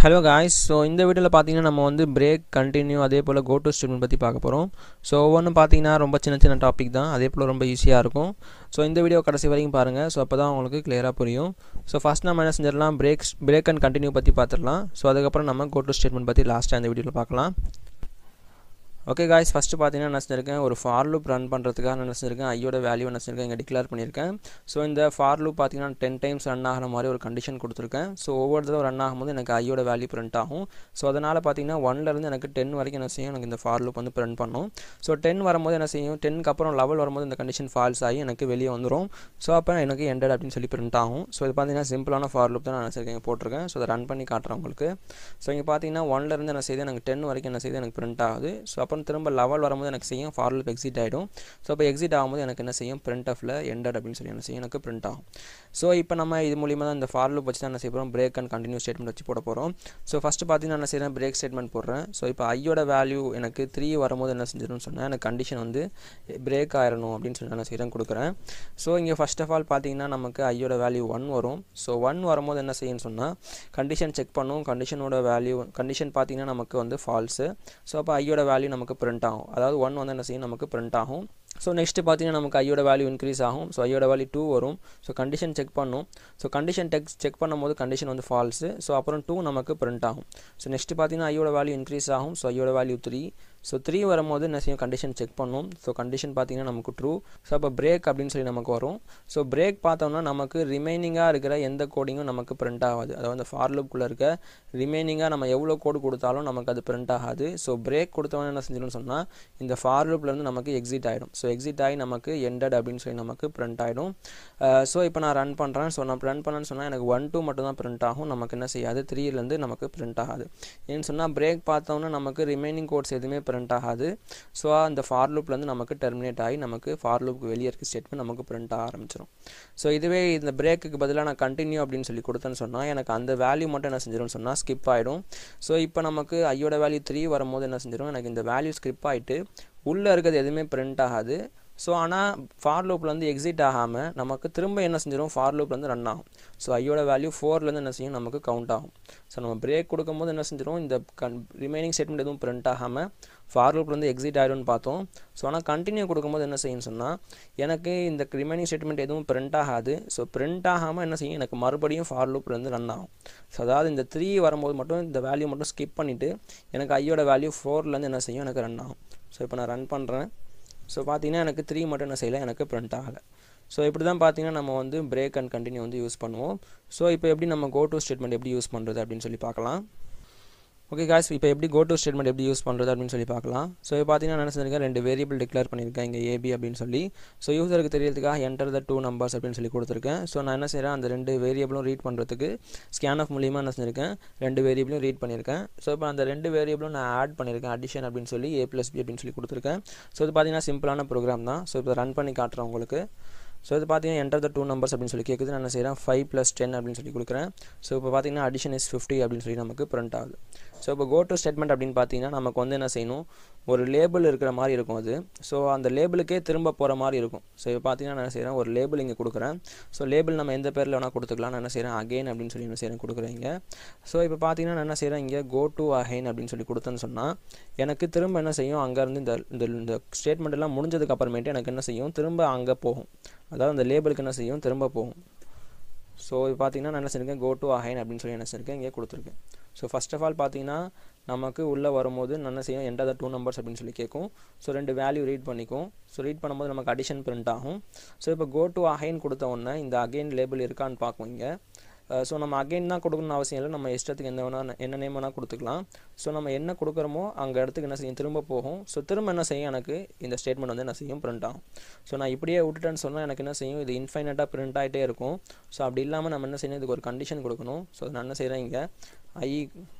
hello guys so இந்த வீடியோவில் பார்த்தீங்கன்னா நம்ம வந்து பிரேக் கண்டினியூ அதே போல் கோ டு ஸ்டேட்மெண்ட் பற்றி பார்க்க போகிறோம் ஸோ ஒவ்வொன்றும் பார்த்தீங்கன்னா ரொம்ப சின்ன சின்ன டாபிக் தான் அதே போல் ரொம்ப ஈஸியாக இருக்கும் ஸோ இந்த வீடியோ கடைசி வரைக்கும் பாருங்கள் ஸோ அப்போ தான் உங்களுக்கு கிளியராக புரியும் ஸோ ஃபஸ்ட் நம்ம என்ன செஞ்சிடலாம் பிரேக்ஸ் பிரேக் அண்ட் கண்டினியூ பற்றி பார்த்துடலாம் ஸோ அதுக்கப்புறம் நம்ம கோ டு ஸ்டேட்மெண்ட் பற்றி லாஸ்ட்டாக இந்த வீடியோவில் பார்க்கலாம் ஓகே காய்ஸ் ஃபஸ்ட்டு பார்த்தீங்கன்னா என்ன செஞ்சிருக்கேன் ஒரு ஃபார் லூப் ரன் பண்ணுறதுக்காக நான் என்ன செஞ்சிருக்கேன் ஐயோட வேல்யூ என்ன செஞ்சிருக்கேன் இங்கே டிக்ளேர் பண்ணியிருக்கேன் ஸோ இந்த ஃபார் லூப் பார்த்தீங்கன்னா டென் டைம்ஸ் ரன் ஆகிற மாதிரி ஒரு கண்டிஷன் கொடுத்துருக்கேன் ஸோ ஒவ்வொரு தடவை ரன் ஆகும்போது எனக்கு ஐயோட வேல்யூ பிரிண்ட் ஆகும் ஸோ அதனால் பார்த்தீங்கன்னா ஒன்லேருந்து எனக்கு டென் வரைக்கும் என்ன செய்யும் எனக்கு இந்த ஃபார் லூப் வந்து பிரிண்ட் பண்ணும் ஸோ டென் வரும்போது என்ன செய்யும் டென்க்கு அப்புறம் லெவல் வரும்போது இந்த கண்டிஷன் ஃபால்ஸ் ஆகி எனக்கு வெளியே வந்துடும் ஸோ அப்போ எனக்கு எண்டட் அப்படின்னு சொல்லி பிரிண்ட் ஆகும் ஸோ இது பார்த்தீங்கன்னா சிம்பிளான ஃபார் லூப் தான் நான் நினச்சிருக்கேன் போட்டிருக்கேன் ஸோ அதை ரன் பண்ணி காட்டுறேன் உங்களுக்கு ஸோ இங்கே பார்த்தீங்கன்னா ஒன்லேருந்து என்ன செய்யுது எனக்கு டென் வரைக்கும் என்ன செய்யுது எனக்கு பிரிண்ட் ஆகுது ஸோ அப்புறம் திரும்ப லெவல் வரும்போது எனக்கு செய்யும் ஃபார் லூப் எக்ஸிட் ஆகிடும் ஸோ அப்போ எக்ஸிட் ஆகும்போது எனக்கு என்ன செய்யும் பிரிண்ட் ஆஃபில் எண்டட் அப்படின்னு சொல்லி என்ன செய்யும் எனக்கு பிரிண்ட் ஆகும் ஸோ இப்போ நம்ம இது மூலியமாக தான் இந்த ஃபார் லூப் வச்சு தான் என்ன செய்ய போகிறோம் பிரேக் அண்ட் கண்டினியூ ஸ்டேட்மெண்ட் வச்சு போட போகிறோம் ஸோ ஃபஸ்ட்டு பார்த்தீங்கன்னா என்ன செய்கிறேன் பிரேக் ஸ்டேட்மெண்ட் போடுறேன் ஸோ இப்போ ஐயோட வேல்யூ எனக்கு த்ரீ வரும்போது என்ன செஞ்சிடும்னு சொன்னால் எனக்கு கண்டிஷன் வந்து பிரேக் ஆயிடணும் அப்படின்னு சொல்லி நான் செய்கிறேன் கொடுக்குறேன் ஸோ இங்கே ஃபஸ்ட் ஆஃப் ஆல் பார்த்தீங்கன்னா நமக்கு ஐயோட வேல்யூ ஒன் வரும் ஸோ ஒன் வரும்போது என்ன செய்யும்னு சொன்னால் கண்டிஷன் செக் பண்ணும் கண்டிஷனோட வேல்யூ கண்டிஷன் பார்த்தீங்கன்னா நமக்கு வந்து ஃபால்ஸு ஸோ அப்போ ஐயோட வேல்யூ நமக்கு பிரிண்ட் ஆகும் அதாவது ஒன் வந்து என்ன செய்யும் நமக்கு பிரிண்ட் ஆகும் ஸோ நெக்ஸ்ட்டு பார்த்தீங்கன்னா நமக்கு ஐயோட வேல்யூ இன்க்ரீஸ் ஆகும் ஸோ ஐயோட வேல்யூ டூ வரும் ஸோ கண்டிஷன் செக் பண்ணும் ஸோ கண்டிஷன் டெக் செக் பண்ணும்போது கண்டிஷன் வந்து ஃபால்ஸு ஸோ அப்புறம் டூ நமக்கு பிரிண்ட் ஆகும் ஸோ நெக்ஸ்ட்டு பார்த்தீங்கன்னா ஐயோட வேல்யூ இன்க்ரீஸ் ஆகும் ஸோ ஐயோட வேல்யூ த்ரீ ஸோ த்ரீ வரும்போது என்ன செய்யும் கண்டிஷன் செக் பண்ணும் ஸோ கண்டிஷன் பார்த்தீங்கன்னா நமக்கு ட்ரூ ஸோ அப்போ பிரேக் அப்படின்னு சொல்லி நமக்கு வரும் ஸோ பிரேக் பார்த்தோம்னா நமக்கு ரிமைனிங்காக இருக்கிற எந்த கோடிங்கும் நமக்கு பிரிண்ட் ஆகாது அதாவது அந்த ஃபார் லுக்குள்ளே இருக்க ரிமைனிங்காக நம்ம எவ்வளோ கோடு கொடுத்தாலும் நமக்கு அது பிரிண்ட் ஆகாது ஸோ பிரேக் கொடுத்தவொன்னே என்ன செஞ்சிடும் சொன்னால் இந்த ஃபார் லுப்லேருந்து நமக்கு எக்ஸிட் ஆகிடும் ஸோ எக்ஸிட் ஆகி நமக்கு எண்டட் அப்படின்னு சொல்லி நமக்கு பிரிண்ட் ஆகிடும் ஸோ இப்போ நான் ரன் பண்ணுறேன் ஸோ நான் ரன் பண்ணேன்னு சொன்னால் எனக்கு ஒன் டூ மட்டும் தான் பிரிண்ட் ஆகும் நமக்கு என்ன செய்யாது த்ரீலேருந்து நமக்கு பிரிண்ட் ஆகாது ஏன்னு சொன்னால் பிரேக் பார்த்தோன்னா நமக்கு ரிமைனிங் கோட்ஸ் எதுவுமே பிரிண்ட் ஆகாது ஸோ அந்த ஃபார் லூப்லேருந்து நமக்கு டெர்மினேட் ஆகி நமக்கு ஃபார் லூப்புக்கு வெளியே இருக்க ஸ்டேட்மெண்ட் நமக்கு பிரிண்ட் ஆக ஆரம்பிச்சிடும் ஸோ இதுவே இந்த பிரேக்குக்கு பதிலாக நான் கண்டினியூ அப்படின்னு சொல்லி கொடுத்தேன்னு சொன்னால் எனக்கு அந்த வேல்யூ மட்டும் என்ன செஞ்சிடும் சொன்னால் ஸ்கிப் ஆகிடும் ஸோ இப்போ நமக்கு ஐயோட வேல்யூ த்ரீ வரும்போது என்ன செஞ்சிடும் எனக்கு இந்த வேல்யூ ஸ்கிப் ஆகிட்டு உள்ளே இருக்கிறது எதுவுமே பிரிண்ட் ஆகாது ஸோ ஆனால் ஃபார் லூப்லேருந்து எக்ஸிட் ஆகாமல் நமக்கு திரும்ப என்ன செஞ்சிடும் ஃபார் லூப்லேருந்து ரன் ஆகும் ஸோ ஐயோட வேல்யூ ஃபோர்லேருந்து என்ன செய்யும் நமக்கு கவுண்ட் ஆகும் ஸோ நம்ம பிரேக் கொடுக்கும்போது என்ன செஞ்சிடும் இந்த கன் ரிமைனிங் ஸ்டேட்மெண்ட் எதுவும் பிரிண்ட் ஆகாமல் ஃபார் லூப்லேருந்து எக்ஸிட் ஆகிடும்னு பார்த்தோம் ஸோ ஆனால் கண்டினியூ கொடுக்கும்போது என்ன செய்யும் சொன்னால் எனக்கு இந்த ரிமைனிங் ஸ்டேட்மெண்ட் எதுவும் பிரிண்ட் ஆகாது ஸோ பிரிண்ட் ஆகாமல் என்ன செய்யும் எனக்கு மறுபடியும் ஃபார் லூப்லேருந்து ரன் ஆகும் ஸோ அதாவது இந்த த்ரீ வரும்போது மட்டும் இந்த வேல்யூ மட்டும் ஸ்கிப் பண்ணிவிட்டு எனக்கு ஐயோட வேல்யூ ஃபோர்லேருந்து என்ன செய்யும் எனக்கு ரன் ஆகும் ஸோ இப்போ நான் ரன் பண்ணுறேன் ஸோ பார்த்தீங்கன்னா எனக்கு த்ரீ மட்டும் என்ன செய்யலை எனக்கு பிரிண்ட் ஆகலை ஸோ இப்படி தான் பார்த்தீங்கன்னா நம்ம வந்து பிரேக் அண்ட் கண்டினியூ வந்து யூஸ் பண்ணுவோம் ஸோ இப்போ எப்படி நம்ம கோ டு ஸ்டேட்மெண்ட் எப்படி யூஸ் பண்ணுறது அப்படின்னு சொல்லி பார்க்கலாம் ஓகே காய்ஸ் இப்போ எப்படி கோ டு ஸ்டேட்மெண்ட் எப்படி யூஸ் பண்ணுறது அப்படின்னு சொல்லி பார்க்கலாம் ஸோ இப்போ பார்த்தீங்கன்னா என்ன செஞ்சிருக்கேன் ரெண்டு வேரியபிள் டிக்ளேர் பண்ணியிருக்கேன் இங்கே ஏபி அப்படின்னு சொல்லி ஸோ யூசருக்கு தெரியறதுக்காக என்டர் த டூ நம்பர்ஸ் அப்படின்னு சொல்லி கொடுத்துருக்கேன் ஸோ நான் என்ன செய்கிறேன் அந்த ரெண்டு வேரியபிளும் ரீட் பண்ணுறதுக்கு ஸ்கேன் ஆஃப் மூலியமாக என்ன செஞ்சிருக்கேன் ரெண்டு வேரியபிளும் ரீட் பண்ணியிருக்கேன் ஸோ இப்போ அந்த ரெண்டு வேரியபிளும் நான் ஆட் பண்ணியிருக்கேன் அடிஷன் அப்படின்னு சொல்லி ஏ ப்ளஸ் பி அப்படின்னு சொல்லி கொடுத்துருக்கேன் ஸோ இது பார்த்தீங்கன்னா சிம்பிளான ப்ரோக்ராம் தான் ஸோ இப்போ ரன் பண்ணி காட்டுறேன் உங்களுக்கு ஸோ இது பார்த்தீங்கன்னா என்டர் த டூ நம்பர்ஸ் அப்படின்னு சொல்லி கேட்குது நான் என்ன செய்கிறேன் ஃபைவ் ப்ளஸ் டென் அப்படின்னு சொல்லி கொடுக்குறேன் ஸோ இப்போ பார்த்தீங்கன்னா அடிஷன் இஸ் ஃபிஃப்டி அப்படின்னு சொல்லி நமக்கு பிரிண்ட் ஆகுது ஸோ இப்போ கோ டு ஸ்டேட்மெண்ட் அப்படின்னு பார்த்தீங்கன்னா நமக்கு வந்து என்ன செய்யணும் ஒரு லேபிள் இருக்கிற மாதிரி இருக்கும் அது ஸோ அந்த லேபிளுக்கே திரும்ப போகிற மாதிரி இருக்கும் ஸோ இப்போ பார்த்தீங்கன்னா நான் என்ன செய்கிறேன் ஒரு லேபிள் இங்கே கொடுக்குறேன் ஸோ லேபிள் நம்ம எந்த பேரில் வேணால் கொடுத்துக்கலாம் நான் என்ன செய்கிறேன் அகெயின் அப்படின்னு சொல்லி என்ன செய்கிறேன் கொடுக்குறேங்க ஸோ இப்போ பார்த்தீங்கன்னா நான் என்ன செய்கிறேன் இங்கே கோ டு அகைன் அப்படின்னு சொல்லி கொடுத்தேன்னு சொன்னால் எனக்கு திரும்ப என்ன செய்யும் அங்கேருந்து இந்த இந்த இந்த ஸ்டேட்மெண்ட் எல்லாம் முடிஞ்சதுக்கு அப்புறமேட்டு எனக்கு என்ன செய்யும் திரும்ப அங்கே போகும் அதாவது அந்த லேபிளுக்கு என்ன செய்யும் திரும்ப போகும் ஸோ இது பார்த்தீங்கன்னா நான் என்ன செஞ்சிருக்கேன் கோ டு அஹைன் அப்படின்னு சொல்லி என்ன செஞ்சிருக்கேன் இங்கே கொடுத்துருக்கேன் ஸோ ஃபஸ்ட் ஆஃப் ஆல் பார்த்தீங்கன்னா நமக்கு உள்ளே வரும்போது நான் என்ன செய்யும் எண்ட் டூ நம்பர்ஸ் அப்படின்னு சொல்லி கேட்கும் ஸோ ரெண்டு வேல்யூ ரீட் பண்ணிக்கும் ஸோ ரீட் பண்ணும்போது நமக்கு அடிஷன் பிரிண்ட் ஆகும் ஸோ இப்போ கோ டு அகைன் கொடுத்த உடனே இந்த அகைன் லேபிள் இருக்கான்னு பார்க்கும் இங்கே ஸோ நம்ம அகைன் தான் கொடுக்கணும்னு அவசியம் இல்லை நம்ம இஷ்டத்துக்கு எந்த வேணால் என்ன நேம் வேணால் கொடுத்துக்கலாம் ஸோ நம்ம என்ன கொடுக்குறோமோ அங்கே இடத்துக்கு என்ன செய்யும் திரும்ப போகும் ஸோ திரும்ப என்ன செய்யும் எனக்கு இந்த ஸ்டேட்மெண்ட் வந்து என்ன செய்யும் பிரிண்ட் ஆகும் ஸோ நான் இப்படியே விட்டுட்டேன்னு சொன்னால் எனக்கு என்ன செய்யும் இது இன்ஃபைனட்டாக பிரிண்ட் ஆகிட்டே இருக்கும் ஸோ அப்படி இல்லாமல் நம்ம என்ன செய்யணும் இதுக்கு ஒரு கண்டிஷன் கொடுக்கணும் ஸோ நான் என்ன செய்கிறேன் இங்கே i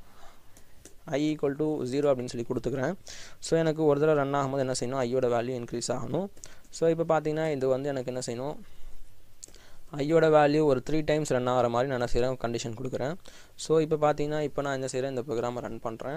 i equal to zero அப்படின்னு சொல்லி கொடுத்துக்கிறேன் ஸோ எனக்கு ஒரு தடவை ரன் ஆகும்போது என்ன செய்யணும் ஐயோட வேல்யூ இன்க்ரீஸ் ஆகணும் ஸோ இப்போ பார்த்தீங்கன்னா இது வந்து எனக்கு என்ன செய்யணும் ஐயோட வேல்யூ ஒரு த்ரீ டைம்ஸ் ரன் ஆகிற மாதிரி நான் என்ன செய்கிறேன் கண்டிஷன் கொடுக்குறேன் ஸோ இப்போ பார்த்தீங்கன்னா இப்போ நான் என்ன செய்கிறேன் இந்த ப்ரோக்ராமை ரன் பண்ணுறேன்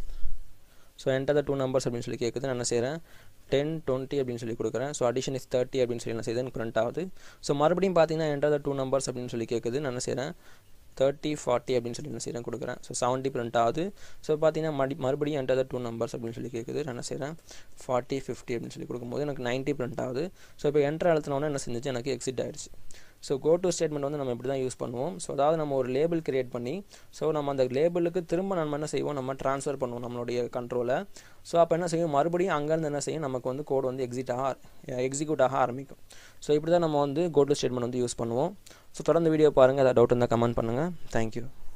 so enter the two numbers அப்படின்னு சொல்லி கேட்குது நான் என்ன செய்கிறேன் டென் டுவெண்ட்டி அப்படின்னு சொல்லி கொடுக்குறேன் ஸோ அடிஷன் இஸ் தேர்ட்டி அப்படின்னு சொல்லி என்ன செய்யுது எனக்கு பிரிண்ட் ஆகுது ஸோ மறுபடியும் பார்த்தீங்கன்னா என்டர் த டூ நம்பர்ஸ் அப்படின்னு சொல்லி கேட்குது நான் என்ன செய்கிறேன் தேர்ட்டி ஃபார்ட்டி அப்படின்னு சொல்லி என்ன செய்கிறேன் கொடுக்குறேன் ஸோ செவன்ட்டி பிரிண்ட் ஆகுது ஸோ பார்த்தீங்கன்னா மடி மறுபடியும் என்டர் த டூ நம்பர்ஸ் அப்படின்னு சொல்லி கேட்குது நான் என்ன செய்கிறேன் ஃபார்ட்டி ஃபிஃப்டி அப்படின்னு சொல்லி கொடுக்கும்போது எனக்கு நைன்ட்டி பிரிண்ட் ஆகுது ஸோ இப்போ என்ட்ரு அழுத்தினோடனே என்ன செஞ்சிச்சு எனக்கு எக்ஸிட் ஆயிடுச்சு ஸோ கோ டு ஸ்டேட்மெண்ட் வந்து நம்ம இப்படி தான் யூஸ் பண்ணுவோம் ஸோ அதாவது நம்ம ஒரு லேபிள் கிரியேட் பண்ணி ஸோ நம்ம அந்த லேபிளுக்கு திரும்ப நம்ம என்ன செய்வோம் நம்ம ட்ரான்ஸ்ஃபர் பண்ணுவோம் நம்மளுடைய கண்ட்ரோலை ஸோ அப்போ என்ன செய்யும் மறுபடியும் அங்கேருந்து என்ன செய்யும் நமக்கு வந்து கோட் வந்து எக்ஸிட் ஆக எக்ஸிக்யூட் ஆக ஆரம்பிக்கும் ஸோ இப்படி தான் நம்ம வந்து கோ டு ஸ்டேட்மெண்ட் வந்து யூஸ் பண்ணுவோம் ஸோ தொடர்ந்து வீடியோ பாருங்கள் ஏதாவது டவுட் இருந்தால் கமெண்ட் பண்ணுங்கள் தேங்க்யூ